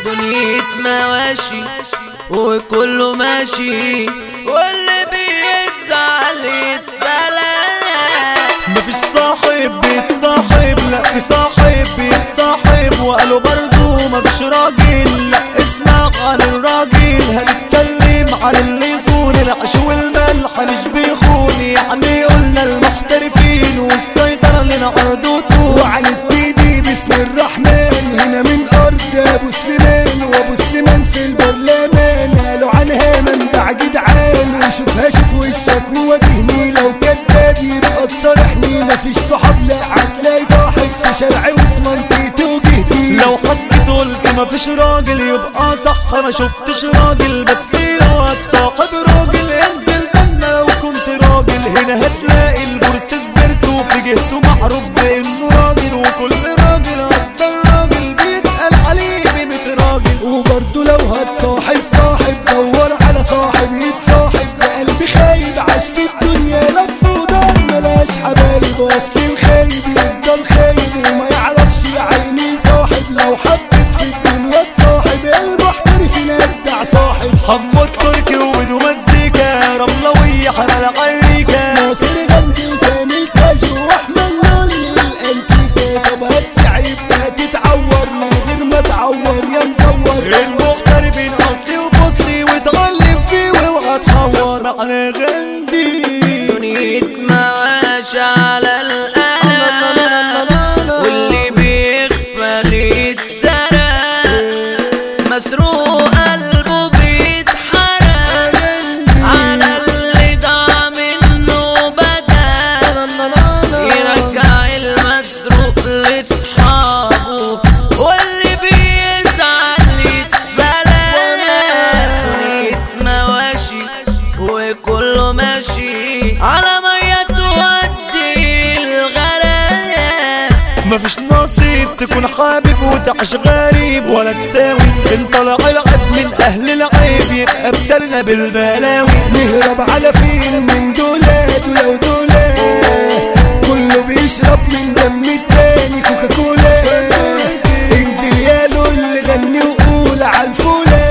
دنيا مواشي وكله ماشي واللي بيزعل يتبلى مفيش صاحب بيتصاحب لا في صاحب بيتصاحب وقالوا برضو مفيش راجل لا اسمع عن الراجل هنتكلم عن اللي يصون العيش والملح مش بيخون يعني قلنا المحترفين والسيطرة لنا عرضته وعن التيدي بسم الرحمن هنا من ارض ابو سليمان وابو سليمان في البرلمان قالوا عنها منبع جدعان وشوفها شوف وشك وواجهني لو كداب يبقى تصالحني مفيش صحاب لا هتلاقي صاحب في شارعي وفي منطقتي وجهتي لو حد قلت مفيش راجل يبقى صح ما شفتش راجل بس لو هتصاحب راجل انزل بنا لو كنت راجل هنا هتلاقي البورس سبرت وفي جهته معروف بانه راجل وكل راجل هفضل راجل بيتقال عليه بقيمة راجل وبرضه لو هتصاحب صاحب دور على صاحب يتصاحب ده قلبي خايب عاش في الدنيا لف ودار ملاش حبايب واصل الخايب يفضل خايب وما يعرفش يا عيني صاحب لو حبت في الدنيا تصاحب المحترفين ابدع صاحب حمو التركي وبدو مزيكا رملوية حمل عريكة ناصر غندي وسامي الكاجو واحمد لولي الانتيكا طب هتسعيب هتتعور من غير ما تعور يا مزور المغتربين اصلي وبصلي وتعلم فيه واوعى تحور معنى غندي دنيا مواشي على القلم واللي بيغفل يتسرق مسروق قلبه بيتحرق على اللي ضاع منه بدل يرجع المسروق لاصحابه واللي بيزعل يتبلى دنيا مواشي وكله ماشي على مية تودي الغلاية مفيش نصيب تكون حابب وتعيش غريب ولا تساوي ان طلع العب من اهل العيب يبقى بدلنا بالبلاوي نهرب على فين من دولاد ولو دولاد كله بيشرب من دم التاني كوكا كولا انزل يا لول غني وقول عالفولا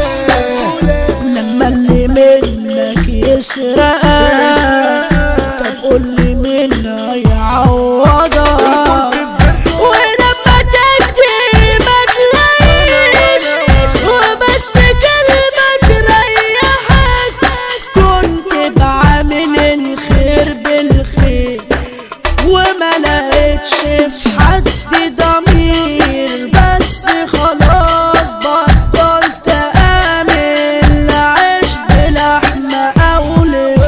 لما اللي منك يسرقك طب قول لي مين هيعوضك ولما تكتي ما تلاقيش وبس كلمة تريحك كنت بعمل الخير بالخير وما لقيتش في حد ضمير بس خلاص بطلت امن لعيش بلحمة او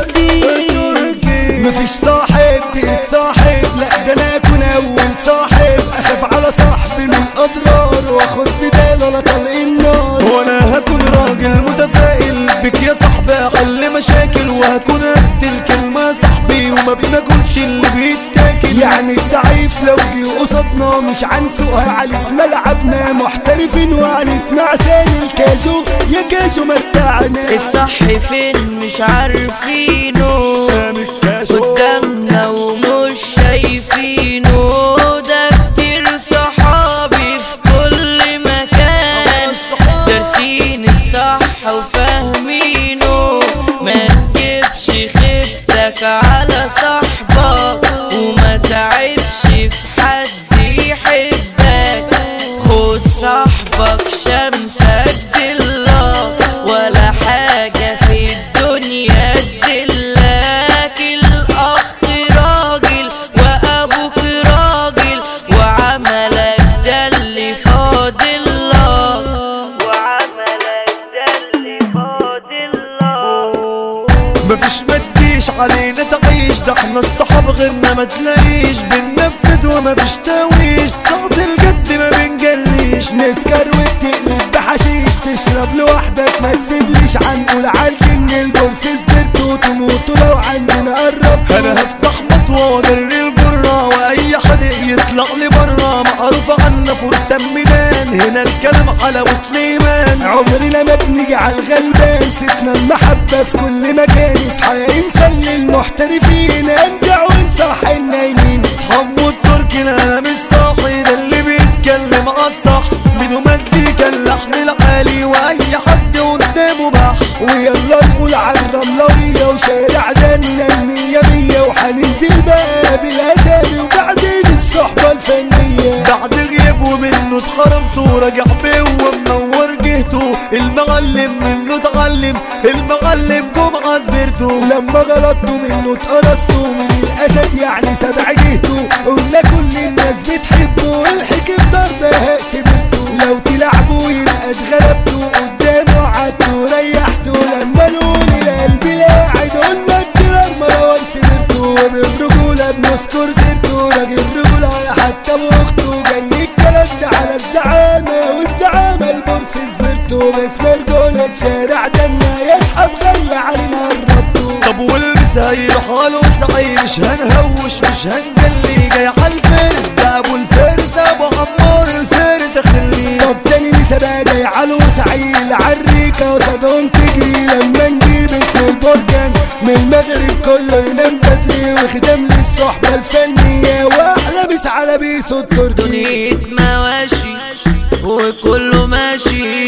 لفديك مفيش صاحب بيتصاحب لا ده انا اكون اول صاحب اخاف على صاحبي من اضرار واخد بدال ولا طلق النار وانا هكون راجل متفائل بك يا صاحبي احل مشاكل وهكون قد الكلمة يا صاحبي وما بناكلش اللي بيتاكل يعني الضعيف لو جه قصادنا مش هنسوقها علي في ملعبنا محترفين وهنسمع ثاني الكاجو يا كاجو متعنا الصح فين مش عارفينه سامي الكاشو قدامنا ومش شايفينه ده كتير صحابي في كل مكان دارسين الصح وفاهمينه ما تجيبش خيبتك على صاحبك وما تعبش في حد يحبك خد صاحبك شمسك دلك ولا حاجة في الدنيا تذلك الأخ راجل وأبوك راجل وعملك ده اللي فاضل لك وعملك ده اللي فاضل لك مفيش ما تجيش علينا تعيش ده احنا الصحاب غيرنا ما تلاقيش بننفذ وما تاويش صوت الجد ما بنجليش نسكر وبتقلب بحشيش تشرب لوحدك ما تسيبليش عنقول عالجن البورس سبرت وتموت لو عندنا قرب انا هفتح مطوة واجري الجرة واي حد يطلع لي برا معروف عنا فرسان ميدان هنا الكلام على وسليمان عمرنا ما بنيجي على الغلبان ستنا المحبة في كل مكان اصحى يا انسان للمحترفين انزع وانصح النايمين حمو التركي لا انا مش صاحي ده اللي بيتكلم على الصح بدون مزيكا اللحن العالي عالي واي حد قدامه بح ويلا نقول على الرملوية وشارع دنا المية مية وحننزل بقى بالأسامي وبعدين الصحبة الفنية بعد غيابه منه اتخرمت وراجع بيه ومنور جهته المعلم منه اتعلم المعلم جمعة سبرته لما غلطتوا منه اتقرصتوا من الأسد يعني سبع جهته قلنا كل الناس بتحبه الحكم ضربها سبرته لو تلعبوا يبقى اتغلبتوا قدامه قعدتوا ريحتوا لما نقول القلب لاعد قلنا الدرار مروان سيرته وبالرجولة بنذكر سيرته راجل رجولة حتى بأخته جاي الكلام ده على الزعامة والزعامة البورس سبرته باسم رجولة شارع دنا يسحب غلى علينا الربطه طب والبس هيروح على وسعي مش هنهوش مش هنجلي جاي على الفرس ده ابو الفرس ابو عمار الفرس خليه طب تاني مسابقة جاي على وسعيل عالريكة وصدهم تجري لما نجيب اسم البركان من المغرب كله ينام بدري وخدام للصحبة الفنية واحلى بس على بيسو التركي دنيا مواشي وكله ماشي